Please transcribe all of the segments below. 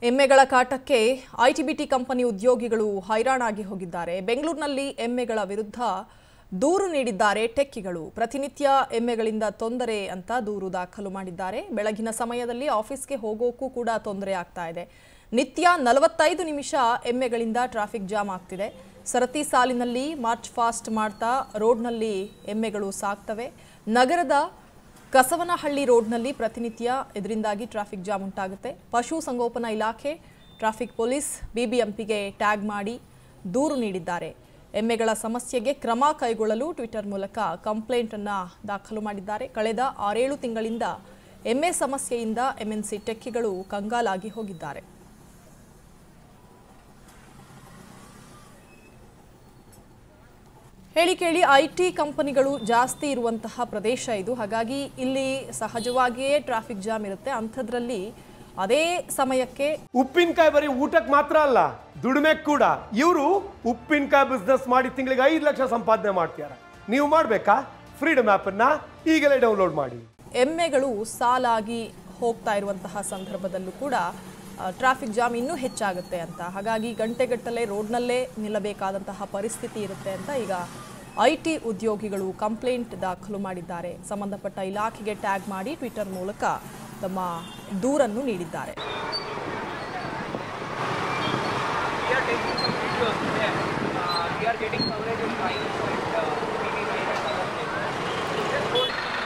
ಎಮ್ಮೆಗಳ ಕಾಟಕ್ಕೆ IT BT company ಉದ್ಯೋಗಿಗಳು ಹೈರಾಣಾಗಿ ಹೋಗಿದ್ದಾರೆ ಬೆಂಗಳೂರಿನಲ್ಲಿ ಎಮ್ಮೆಗಳ ವಿರುದ್ಧ ದೂರು ನೀಡಿದ್ದಾರೆ ಟೆಕ್ಕಿಗಳು ಪ್ರತಿನಿತ್ಯ ಎಮ್ಮೆಗಳಿಂದ ತೊಂದರೆ ಅಂತ ದೂರು ದಾಖಲು ಮಾಡಿದ್ದಾರೆ ಬೆಳಗಿನ ಸಮಯದಲ್ಲಿ ಆಫೀಸ್ಗೆ ಹೋಗೋಕ್ಕೂ ಕೂಡ ತೊಂದರೆ ಆಗ್ತಾ ಇದೆ ನಿತ್ಯ ನಲವತ್ತೈದು ನಿಮಿಷ ಎಮ್ಮೆಗಳಿಂದ ಟ್ರಾಫಿಕ್ ಜಾಮ್ ಆಗ್ತಿದೆ ಸರತಿ ಸಾಲಿನಲ್ಲಿ ಮಾರ್ಚ್ ಫಾಸ್ಟ್ ಮಾಡ್ತಾ ರೋಡ್ನಲ್ಲಿ ಎಮ್ಮೆಗಳು ಸಾಕ್ತವೆ ನಗರದ ಕಸವನಹಳ್ಳಿ ರೋಡ್ನಲ್ಲಿ ಪ್ರತಿನಿತ್ಯ ಇದರಿಂದಾಗಿ ಟ್ರಾಫಿಕ್ ಜಾಮ್ ಉಂಟಾಗುತ್ತೆ ಪಶು ಸಂಗೋಪನಾ ಇಲಾಖೆ ಟ್ರಾಫಿಕ್ ಪೊಲೀಸ್ ಬಿಬಿಎಂಪಿಗೆ ಟ್ಯಾಗ್ ಮಾಡಿ ದೂರು ನೀಡಿದ್ದಾರೆ ಎಮ್ಮೆಗಳ ಸಮಸ್ಯೆಗೆ ಕ್ರಮ ಕೈಗೊಳ್ಳಲು ಟ್ವಿಟರ್ ಮೂಲಕ ಕಂಪ್ಲೇಂಟ್ ಅನ್ನ ದಾಖಲು ಮಾಡಿದ್ದಾರೆ ಕಳೆದ ಆರೇಳು ತಿಂಗಳಿಂದ ಎಮ್ಮೆ ಸಮಸ್ಯೆಯಿಂದ ಎಂಎನ್ಸಿ ಟೆಕ್ಕಿಗಳು ಕಂಗಾಲಾಗಿ ಹೋಗಿದ್ದಾರೆ ಹೇಳಿ ಕೇಳಿ ಐ ಟಿ ಕಂಪನಿಗಳು ಜಾಸ್ತಿ ಇರುವಂತಹ ಪ್ರದೇಶ ಇದು ಹಾಗಾಗಿ ಇಲ್ಲಿ ಸಹಜವಾಗಿಯೇ ಟ್ರಾಫಿಕ್ ಜಾಮ್ ಇರುತ್ತೆ ಅಂಥದ್ರಲ್ಲಿ ಅದೇ ಸಮಯಕ್ಕೆ ಉಪ್ಪಿನಕಾಯಿ ಬರೀ ಊಟಕ್ಕೆ ಮಾತ್ರ ಅಲ್ಲ ದುಡಿಮೆ ಕೂಡ ಇವರು ಉಪ್ಪಿನಕಾಯಿ ಬಿಸ್ನೆಸ್ ಮಾಡಿ ತಿಂಗಳಿಗೆ ಐದು ಲಕ್ಷ ಸಂಪಾದನೆ ಮಾಡ್ತಾರೆ ನೀವು ಮಾಡಬೇಕಾ ಫ್ರೀಡಮ್ ಆ್ಯಪನ್ನು ಈಗಲೇ ಡೌನ್ಲೋಡ್ ಮಾಡಿ ಎಮ್ಮೆಗಳು ಸಾಲಾಗಿ ಹೋಗ್ತಾ ಇರುವಂತಹ ಸಂದರ್ಭದಲ್ಲೂ ಕೂಡ ಆ, ಟ್ರಾಫಿಕ್ ಜಾಮ್ ಇನ್ನೂ ಹೆಚ್ಚಾಗುತ್ತೆ ಅಂತ ಹಾಗಾಗಿ ಗಂಟೆಗಟ್ಟಲೆ ರೋಡ್ನಲ್ಲೇ ನಿಲ್ಲಬೇಕಾದಂತಹ ಪರಿಸ್ಥಿತಿ ಇರುತ್ತೆ ಅಂತ ಈಗ ಐ ಟಿ ಉದ್ಯೋಗಿಗಳು ಕಂಪ್ಲೇಂಟ್ ದಾಖಲು ಮಾಡಿದ್ದಾರೆ ಸಂಬಂಧಪಟ್ಟ ಇಲಾಖೆಗೆ ಟ್ಯಾಗ್ ಮಾಡಿ ಟ್ವಿಟರ್ ಮೂಲಕ ತಮ್ಮ ದೂರನ್ನು ನೀಡಿದ್ದಾರೆ We are taking some videos there. Uh, we are getting coverage in Times and uh, TV9 and other places. Just go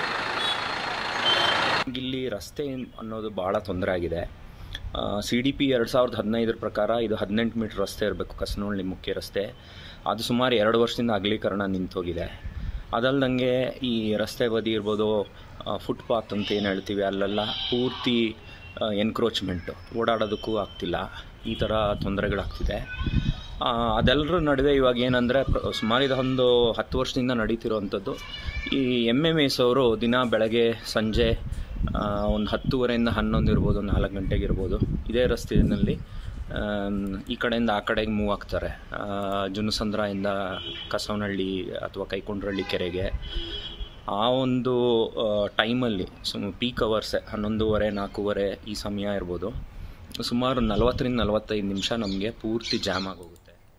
ಇಲ್ಲಿ ರಸ್ತೆ ಅನ್ನೋದು ಭಾಳ ತೊಂದರೆ ಆಗಿದೆ ಸಿ ಡಿ ಪಿ ಎರಡು ಸಾವಿರದ ಹದಿನೈದರ ಪ್ರಕಾರ ಇದು ಹದಿನೆಂಟು ಮೀಟ್ರ್ ರಸ್ತೆ ಇರಬೇಕು ಕಸನಹಳ್ಳಿ ಮುಖ್ಯ ರಸ್ತೆ ಅದು ಸುಮಾರು ಎರಡು ವರ್ಷದಿಂದ ಅಗಲೀಕರಣ ನಿಂತೋಗಿದೆ ಅದಲ್ದಂಗೆ ಈ ರಸ್ತೆ ಬದಿ ಇರ್ಬೋದು ಫುಟ್ಪಾತ್ ಅಂತ ಏನು ಹೇಳ್ತೀವಿ ಅಲ್ಲೆಲ್ಲ ಪೂರ್ತಿ ಎನ್ಕ್ರೋಚ್ಮೆಂಟು ಓಡಾಡೋದಕ್ಕೂ ಆಗ್ತಿಲ್ಲ ಈ ಥರ ತೊಂದರೆಗಳಾಗ್ತಿದೆ ಆ, ಅದೆಲ್ಲರ ನಡುವೆ ಇವಾಗ ಏನಂದರೆ ಸುಮಾರು ಇದೊಂದು ಹತ್ತು ವರ್ಷದಿಂದ ನಡೀತಿರೋವಂಥದ್ದು ಈ ಎಮ್ ಎಮ್ ಎಸ್ ಅವರು ದಿನ ಬೆಳಗ್ಗೆ ಸಂಜೆ ಒಂದು ಹತ್ತುವರೆಯಿಂದ ಹನ್ನೊಂದು ಇರ್ಬೋದು ನಾಲ್ಕು ಗಂಟೆಗೆ ಇರ್ಬೋದು ಇದೇ ರಸ್ತೆಯಲ್ಲಿ ಆಮ್, ಈ ಕಡೆಯಿಂದ ಆ ಕಡೆಗೆ ಮೂವ್ ಆಗ್ತಾರೆ ಆ, ಜುನಸಂದ್ರದಿಂದ ಕಸವನಹಳ್ಳಿ ಅಥವಾ ಕೈಕೊಂಡ್ರಹಳ್ಳಿ ಕೆರೆಗೆ ಆ ಒಂದು ಟೈಮಲ್ಲಿ ಸುಮ್ ಪೀಕ್ ಅವರ್ಸೆ ಹನ್ನೊಂದುವರೆ ನಾಲ್ಕೂವರೆ ಈ ಸಮಯ ಇರ್ಬೋದು ಸುಮಾರು ನಲವತ್ತರಿಂದ ನಲವತ್ತೈದು ನಿಮಿಷ ನಮಗೆ ಪೂರ್ತಿ ಜಾಮ್ ಆಗೋಗುತ್ತೆ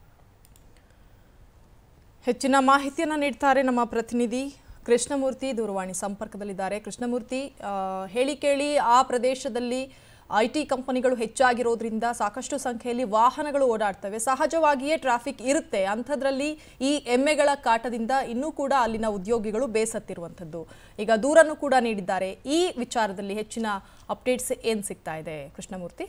ಹೆಚ್ಚಿನ ಮಾಹಿತಿಯನ್ನು ನೀಡ್ತಾರೆ ನಮ್ಮ ಪ್ರತಿನಿಧಿ ಕೃಷ್ಣಮೂರ್ತಿ ದೂರವಾಣಿ ಸಂಪರ್ಕದಲ್ಲಿದ್ದಾರೆ ಕೃಷ್ಣಮೂರ್ತಿ ಆ, ಹೇಳಿ ಕೇಳಿ ಆ ಪ್ರದೇಶದಲ್ಲಿ ಐ ಟಿ ಕಂಪನಿಗಳು ಹೆಚ್ಚಾಗಿರೋದ್ರಿಂದ ಸಾಕಷ್ಟು ಸಂಖ್ಯೆಯಲ್ಲಿ ವಾಹನಗಳು ಓಡಾಡ್ತವೆ ಸಹಜವಾಗಿಯೇ ಟ್ರಾಫಿಕ್ ಇರುತ್ತೆ ಅಂಥದ್ರಲ್ಲಿ ಈ ಎಮ್ಮೆಗಳ ಕಾಟದಿಂದ ಇನ್ನೂ ಕೂಡ ಅಲ್ಲಿನ ಉದ್ಯೋಗಿಗಳು ಬೇಸತ್ತಿರುವಂಥದ್ದು ಈಗ ದೂರನ್ನು ಕೂಡ ನೀಡಿದ್ದಾರೆ ಈ ವಿಚಾರದಲ್ಲಿ ಹೆಚ್ಚಿನ ಅಪ್ಡೇಟ್ಸ್ ಏನು ಸಿಗ್ತಾ ಇದೆ ಕೃಷ್ಣಮೂರ್ತಿ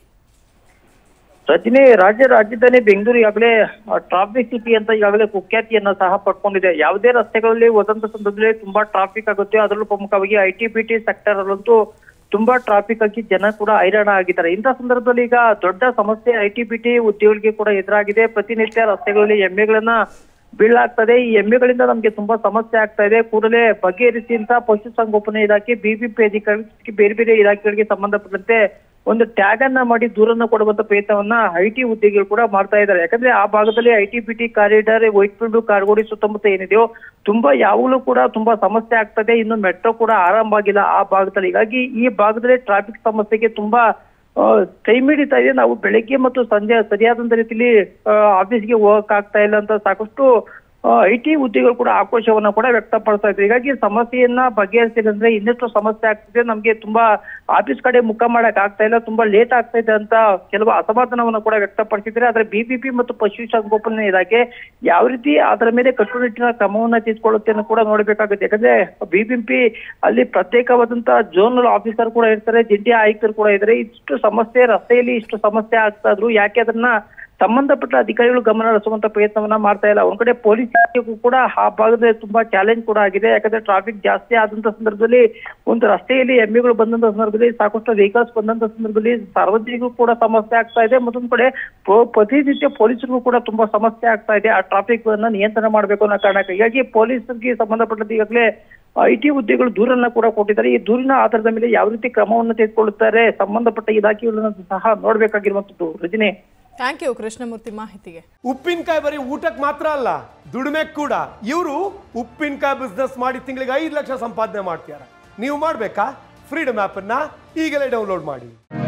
ರಜನಿ ರಾಜ್ಯ ರಾಜಧಾನಿ ಬೆಂಗಳೂರು ಈಗಾಗಲೇ ಟ್ರಾಫಿಕ್ ಸಿಟಿ ಅಂತ ಈಗಾಗಲೇ ಕುಖ್ಯಾತಿಯನ್ನ ಸಹ ಪಡ್ಕೊಂಡಿದೆ ಯಾವುದೇ ರಸ್ತೆಗಳಲ್ಲಿ ಹೋದಂತ ಸಂದರ್ಭದಲ್ಲಿ ತುಂಬಾ ಟ್ರಾಫಿಕ್ ಆಗುತ್ತೆ ಅದರಲ್ಲೂ ಪ್ರಮುಖವಾಗಿ I T B T sector ಅಲ್ಲಂತೂ ತುಂಬಾ ಟ್ರಾಫಿಕ್ ಆಗಿ ಜನ ಕೂಡ ಹೈರಾಣ ಆಗಿದ್ದಾರೆ ಇಂಥ ಸಂದರ್ಭದಲ್ಲಿ ಈಗ ದೊಡ್ಡ ಸಮಸ್ಯೆ ಐ ಟಿ ಬಿ ಟಿ ಉದ್ಯೋಗಿಗೆ ಕೂಡ ಎದುರಾಗಿದೆ ಪ್ರತಿನಿತ್ಯ ರಸ್ತೆಗಳಲ್ಲಿ ಎಮ್ಮೆಗಳನ್ನ ಬೀಳಾಗ್ತದೆ ಈ ಎಮ್ಮೆಗಳಿಂದ ನಮ್ಗೆ ತುಂಬಾ ಸಮಸ್ಯೆ ಆಗ್ತಾ ಇದೆ ಕೂಡಲೇ ಬಗೆಹರಿಸಿ ಅಂತ ಪಶುಸಂಗೋಪನೆ ಇಲಾಖೆ ಬಿಬಿಪಿ ಅಧಿಕಾರಿ ಬೇರೆ ಬೇರೆ ಇಲಾಖೆಗಳಿಗೆ ಸಂಬಂಧಪಟ್ಟಂತೆ ಒಂದು ಟ್ಯಾಗ್ ಅನ್ನ ಮಾಡಿ ದೂರನ್ನ ಕೊಡುವಂತ ಪ್ರಯತ್ನವನ್ನ ಐ ಟಿ ಉದ್ಯೋಗಿಗಳು ಕೂಡ ಮಾಡ್ತಾ ಇದ್ದಾರೆ ಯಾಕಂದ್ರೆ ಆ ಭಾಗದಲ್ಲಿ I T B T corridor Whitefield ಕಾರ್ಗೋಡಿ ಸುತ್ತಮುತ್ತ ಏನಿದೆಯೋ ತುಂಬಾ ಯಾವಾಗಲೂ ಕೂಡ ತುಂಬಾ ಸಮಸ್ಯೆ ಆಗ್ತದೆ ಇನ್ನು ಮೆಟ್ರೋ ಕೂಡ ಆರಂಭ ಆಗಿಲ್ಲ ಆ ಭಾಗದಲ್ಲಿ ಹೀಗಾಗಿ ಈ ಭಾಗದಲ್ಲಿ ಟ್ರಾಫಿಕ್ ಸಮಸ್ಯೆಗೆ ತುಂಬಾ ಆ, ಕೈ ಮಿಡಿತಾ ಇದೆ ನಾವು ಬೆಳಗ್ಗೆ ಮತ್ತು ಸಂಜೆ ಸರಿಯಾದಂತ ರೀತಿಯಲ್ಲಿ ಆಫೀಸ್ಗೆ ಹೋಗಕ್ ಆಗ್ತಾ ಇಲ್ಲ ಅಂತ ಸಾಕಷ್ಟು ಐ ಟಿ ಉದ್ಯೋಗಿಗಳು ಕೂಡ ಆಕ್ರೋಶವನ್ನ ಕೂಡ ವ್ಯಕ್ತಪಡಿಸ್ತಾ ಇದ್ದಾರೆ ಹೀಗಾಗಿ ಸಮಸ್ಯೆಯನ್ನ ಬಗೆಹರಿಸಿದ್ರೆ ಇನ್ನಷ್ಟು ಸಮಸ್ಯೆ ಆಗ್ತಿದೆ ನಮ್ಗೆ ತುಂಬಾ ಆಫೀಸ್ ಕಡೆ ಮುಖ ಮಾಡಕ್ ಆಗ್ತಾ ಇಲ್ಲ ತುಂಬಾ ಲೇಟ್ ಆಗ್ತಾ ಇದೆ ಅಂತ ಕೆಲವು ಅಸಮಾಧಾನವನ್ನ ಕೂಡ ವ್ಯಕ್ತಪಡಿಸಿದ್ದಾರೆ ಆದ್ರೆ ಬಿಬಿಪಿ ಮತ್ತು ಪಶು ಸಂಗೋಪನೆ ಇಲಾಖೆ ಯಾವ ರೀತಿ ಅದರ ಮೇಲೆ ಕಟ್ಟುನಿಟ್ಟಿನ ಕ್ರಮವನ್ನ ತೆಗೆದುಕೊಳ್ಳುತ್ತೆ ಅನ್ನೋ ಕೂಡ ನೋಡ್ಬೇಕಾಗುತ್ತೆ ಯಾಕಂದ್ರೆ ಬಿಬಿಎಂಪಿ ಅಲ್ಲಿ ಪ್ರತ್ಯೇಕವಾದಂತ ಜೋನಲ್ ಆಫೀಸರ್ ಕೂಡ ಇರ್ತಾರೆ ಜಂಟಿ ಆಯುಕ್ತರು ಕೂಡ ಇದ್ದಾರೆ ಇಷ್ಟು ಸಮಸ್ಯೆ ರಸ್ತೆಯಲ್ಲಿ ಇಷ್ಟು ಸಮಸ್ಯೆ ಆಗ್ತಾ ಇದ್ರು ಯಾಕೆ ಅದನ್ನ ಸಂಬಂಧಪಟ್ಟ ಅಧಿಕಾರಿಗಳು ಗಮನ ಹರಿಸುವಂತ ಪ್ರಯತ್ನವನ್ನ ಮಾಡ್ತಾ ಇಲ್ಲ ಒಂದ್ ಕಡೆ ಪೊಲೀಸ್ ಇಲಾಖೆಗೂ ಕೂಡ ಆ ಭಾಗದಲ್ಲಿ ತುಂಬಾ ಚಾಲೆಂಜ್ ಕೂಡ ಆಗಿದೆ ಯಾಕಂದ್ರೆ ಟ್ರಾಫಿಕ್ ಜಾಸ್ತಿ ಆದಂತ ಸಂದರ್ಭದಲ್ಲಿ ಒಂದು ರಸ್ತೆಯಲ್ಲಿ ಎಮ್ಮೆಗಳು ಬಂದಂತ ಸಂದರ್ಭದಲ್ಲಿ ಸಾಕಷ್ಟು ವೆಹಿಕಲ್ಸ್ ಬಂದಂತ ಸಂದರ್ಭದಲ್ಲಿ ಸಾರ್ವಜನಿಕರು ಕೂಡ ಸಮಸ್ಯೆ ಆಗ್ತಾ ಇದೆ ಮತ್ತೊಂದ್ ಕಡೆ ಪ್ರ- ಪ್ರತಿನಿತ್ಯ ಪೊಲೀಸರಿಗೂ ಕೂಡ ತುಂಬಾ ಸಮಸ್ಯೆ ಆಗ್ತಾ ಇದೆ ಆ ಟ್ರಾಫಿಕ್ ಅನ್ನ ನಿಯಂತ್ರಣ ಮಾಡಬೇಕು ಅನ್ನೋ ಕಾರಣಕ್ಕೆ ಹೀಗಾಗಿ ಪೊಲೀಸರಿಗೆ ಸಂಬಂಧಪಟ್ಟಂತೆ ಈಗಾಗಲೇ ಐ ಟಿ ಹುದ್ದೆಗಳು ದೂರನ್ನ ಕೂಡ ಕೊಟ್ಟಿದ್ದಾರೆ ಈ ದೂರಿನ ಆಧಾರದ ಮೇಲೆ ಯಾವ ರೀತಿ ಕ್ರಮವನ್ನು ತೆಗೆದುಕೊಳ್ಳುತ್ತಾರೆ ಸಂಬಂಧಪಟ್ಟ ಇಲಾಖೆಗಳನ್ನು ಸಹ ನೋಡ್ಬೇಕಾಗಿರುವಂತದ್ದು ರಜನಿ ಥ್ಯಾಂಕ್ ಯು ಕೃಷ್ಣಮೂರ್ತಿ ಮಾಹಿತಿಗೆ ಉಪ್ಪಿನಕಾಯಿ ಬರೀ ಊಟಕ್ಕೆ ಮಾತ್ರ ಅಲ್ಲ ದುಡಿಮೆ ಕೂಡ ಇವರು ಉಪ್ಪಿನಕಾಯಿ ಬಿಸ್ನೆಸ್ ಮಾಡಿ ತಿಂಗಳಿಗೆ ಐದು ಲಕ್ಷ ಸಂಪಾದನೆ ಮಾಡ್ತಾರೆ ನೀವು ಮಾಡಬೇಕಾ ಫ್ರೀಡಮ್ ಆ್ಯಪನ್ನು ಈಗಲೇ ಡೌನ್ಲೋಡ್ ಮಾಡಿ